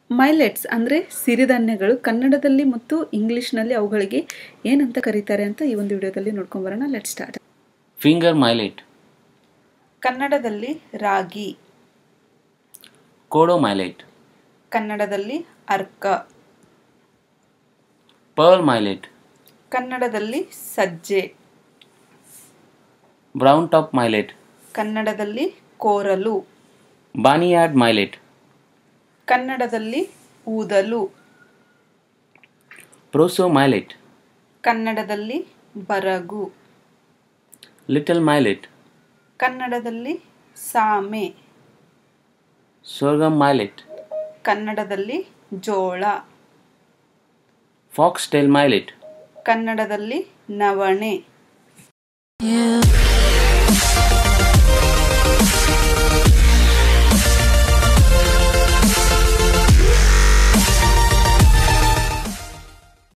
ಮೈಲೆಟ್ಸ್ ಅಂದರೆ ಸಿರಿಧಾನ್ಯಗಳು ಕನ್ನಡದಲ್ಲಿ ಮತ್ತು ಇಂಗ್ಲೀಷ್ನಲ್ಲಿ ಅವುಗಳಿಗೆ ಏನಂತ ಕರೀತಾರೆ ಅಂತ ಈ ಒಂದು ವಿಡಿಯೋದಲ್ಲಿ ನೋಡ್ಕೊಂಬರೋಣ ಲೆಟ್ ಸ್ಟಾರ್ಟ್ finger millet, ಕನ್ನಡದಲ್ಲಿ ರಾಗಿ kodo millet, ಕನ್ನಡದಲ್ಲಿ ಅರ್ಕ pearl millet, ಕನ್ನಡದಲ್ಲಿ ಸಜ್ಜೆ brown top millet, ಕನ್ನಡದಲ್ಲಿ ಕೋರಲು barnyard millet, ಕನ್ನಡದಲ್ಲಿ ಊದಲು proso millet, ಕನ್ನಡದಲ್ಲಿ ಬರಗು little millet, ಕನ್ನಡದಲ್ಲಿ ಸಾಮೆ sorghum millet, ಕನ್ನಡದಲ್ಲಿ ಜೋಳ foxtail millet, ಕನ್ನಡದಲ್ಲಿ ನವಣೆ